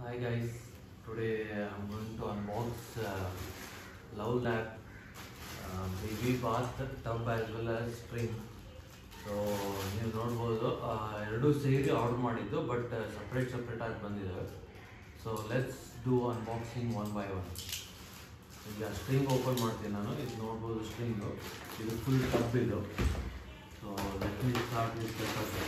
Hi guys, today I'm going to unbox uh, Love Lab uh, baby bath tub as well as spring. So ನೀವು ನೋಡ್ಬೋದು ಆ, ಎರಡೂ ಸೇರಿ order ಮಾಡಿದ್ದು but separate separate ಆಗಿ ಬಂದಿದ್ದಾವೆ so let's do unboxing one by one ಈಗ string open ಮಾಡ್ತೀನಿ ನಾನು ಇದು ನೋಡ್ಬೋದು ಸ್ಟ್ರಿಂಗು ಇದು ಫುಲ್ ಟಬ್ ಇದು so let me start with tub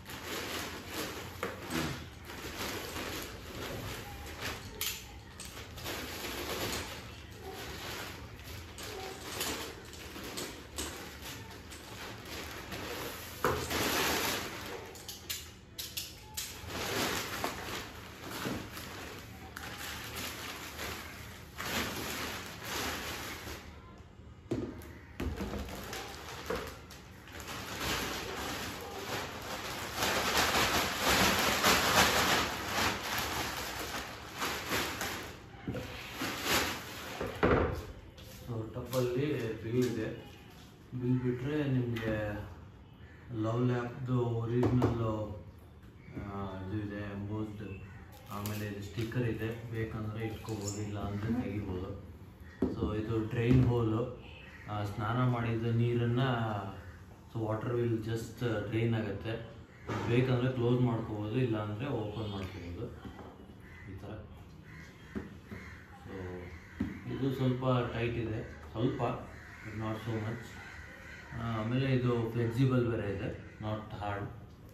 so ಟಪ್ಪಲ್ಲಿ ಬಿಲ್ ಇದೆ ಬಿಲ್ ಬಿಟ್ಟರೆ ನಿಮಗೆ ಲವ್ ಲ್ಯಾಬ್ದು ಒರಿಜಿನಲ್ಲು ಇದು ಇದೆ ಎಂಬೋಸ್ಡ್ ಆಮೇಲೆ ಇದು ಸ್ಟಿಕ್ಕರ್ ಇದೆ ಬೇಕಂದರೆ ಇಟ್ಕೋಬೋದು ಇಲ್ಲ ಅಂದರೆ ತೆಗಿಬೋದು ಸೊ ಇದು ಡ್ರೈನ್ ಹೋಲು ಸ್ನಾನ ಮಾಡಿದ ನೀರನ್ನು so water will just drain ಆಗುತ್ತೆ ಬೇಕಂದರೆ ಕ್ಲೋಸ್ ಮಾಡ್ಕೋಬೋದು ಇಲ್ಲ ಅಂದರೆ ಓಪನ್ ಮಾಡ್ಕೋಬೋದು ಈ ಥರ ಸೊ ಇದು ಸ್ವಲ್ಪ ಟೈಟ್ ಇದೆ ಸ್ವಲ್ಪ ನಾಟ್ ಸೋ ಮಚ್ ಆಮೇಲೆ ಇದು ಫ್ಲೆಕ್ಸಿಬಲ್ ಬೇರೆ ಇದೆ ನಾಟ್ ಹಾರ್ಡ್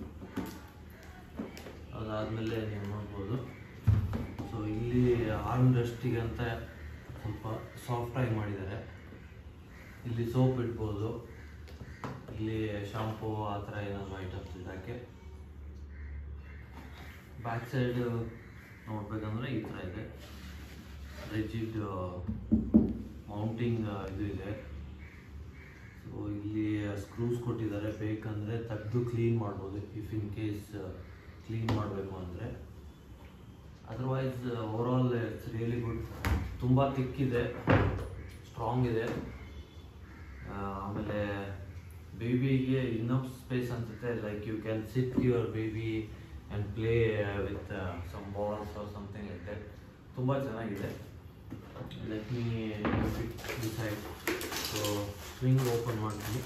ಅದಾದಮೇಲೆ ನೀವು ನೋಡ್ಬೋದು ಸೊ ಇಲ್ಲಿ ಆರ್ಮ್ ರೆಸ್ಟಿಗೆ ಅಂತ ಸ್ವಲ್ಪ ಸಾಫ್ಟಾಗಿ ಮಾಡಿದ್ದಾರೆ ಇಲ್ಲಿ ಸೋಪ್ ಇಡ್ಬೋದು ಇಲ್ಲಿ ಶಾಂಪೂ ಆ ಥರ ಏನಾದ್ರು ಐಟಮ್ಸ್ ಇಡೋಕ್ಕೆ ಬ್ಯಾಕ್ ಸೈಡ್ ನೋಡ್ಬೇಕಂದ್ರೆ ಈ ಥರ ಇದೆ ರಿಜಿಡ್ ಮೌಂಟಿಂಗ್ ಇದು ಇದೆ ಸೊ ಇಲ್ಲಿ ಸ್ಕ್ರೂಸ್ ಕೊಟ್ಟಿದ್ದಾರೆ ಬೇಕಂದರೆ ತೆಗೆದು ಕ್ಲೀನ್ ಮಾಡ್ಬೋದು ಇಫ್ ಇನ್ ಕೇಸ್ ಕ್ಲೀನ್ ಮಾಡಬೇಕು ಅಂದರೆ otherwise overall it's really good ತುಂಬ ತಿಕ್ಕಿದೆ ಸ್ಟ್ರಾಂಗ್ ಇದೆ ಆ, ಆಮೇಲೆ ಬೇಬಿಗೆ ಇನ್ನೊಂದು ಸ್ಪೇಸ್ ಅನ್ಸುತ್ತೆ like you can sit your baby and play with some balls or something like that ತುಂಬ ಚೆನ್ನಾಗಿದೆ let me decide so swing open ಮಾಡ್ತೀನಿ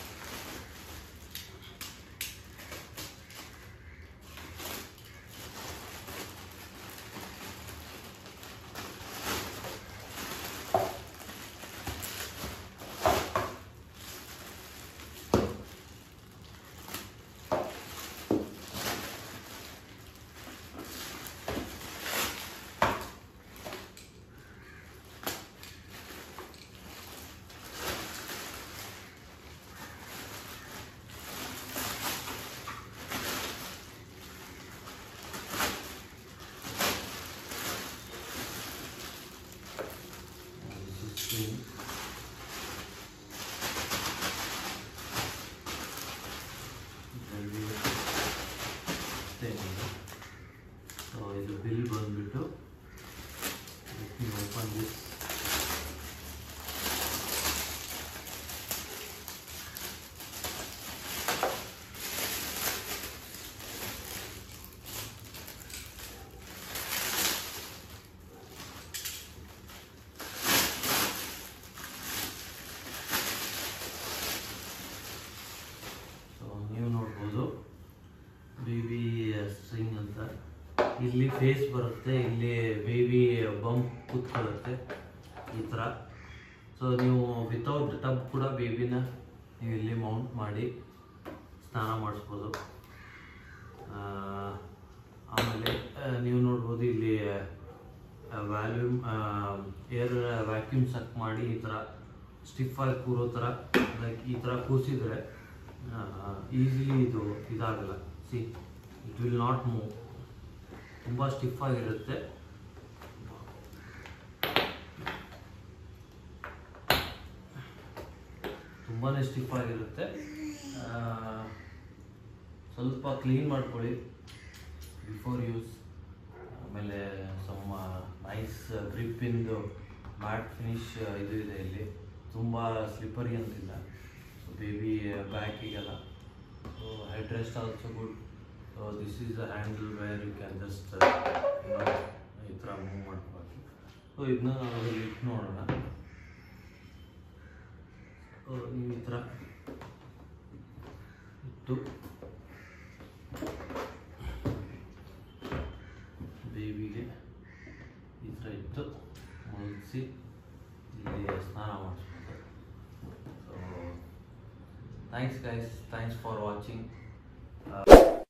This is swing. Very thin. So ಇದು ಬಿಲ್ ಬಂದ್ಬಿಟ್ಟು ಓಪನ್ ದಿಸ್ ಸೊ ನೀವು ನೋಡ್ಬೋದು baby string ಅಂತ ಇಲ್ಲಿ face ಬರುತ್ತೆ ಇಲ್ಲಿ ಬೇಬಿ ಬಂಪ್ ಕೂತ್ಕೊಳ್ಳುತ್ತೆ ಈ ಥರ ಸೊ ನೀವು ವಿತೌಟ್ ಟಬ್ ಕೂಡ ಬೇಬಿನ ನೀವು ಇಲ್ಲಿ ಮೌಂಟ್ ಮಾಡಿ ಸ್ನಾನ ಮಾಡಿಸ್ಬೋದು ಆ, ಆಮೇಲೆ ಆ, ನೀವು ನೋಡ್ಬೋದು ಇಲ್ಲಿ ವ್ಯಾಲ್ಯೂಮ್ ಏರ್ ವ್ಯಾಕ್ಯೂಮ್ ಸಕ್ ಮಾಡಿ ಈ ಥರ ಸ್ಟಿಫ್ ಆಗಿ ಕೂರೋ ಥರ ಲೈಕ್ ಈ ಥರ ಕೂಸಿದ್ರೆ ಈಸಿಲಿ ಇದು ಇದಾಗಲ್ಲ see it will not move ತುಂಬ ಸ್ಟಿಫ್ ಆಗಿರುತ್ತೆ ತುಂಬಾ ಸ್ಟಿಫ್ ಆಗಿರುತ್ತೆ ಆ, ಸ್ವಲ್ಪ ಕ್ಲೀನ್ ಮಾಡ್ಕೊಳ್ಳಿ ಬಿಫೋರ್ ಯೂಸ್ ಆಮೇಲೆ ಸಮ್ ನೈಸ್ ಗ್ರಿಪ್ಪಿಂದು ಮ್ಯಾಟ್ ಫಿನಿಶ್ ಇದು ಇದೆ ಇಲ್ಲಿ ತುಂಬ ಸ್ಲಿಪ್ಪರಿ ಅಂತಿಲ್ಲ ಸೊ ಬೇಬಿ ಬ್ಯಾಕಿಗೆಲ್ಲ so head rest also good So this is the handle where you can just uh, you know so ಇದನ್ನ ನಾವು ಇಟ್ಟು ನೋಡೋಣ ಸೊ ನೀವು ಈ ಥರ ಇಟ್ಟು ಬೇಬಿಗೆ ಈ ಥರ ಇಟ್ಟು ಮಲಗಿಸಿ ಇಲ್ಲಿ ಸ್ನಾನ ಮಾಡಿಸ್ಬೋದು so thanks guys thanks for watching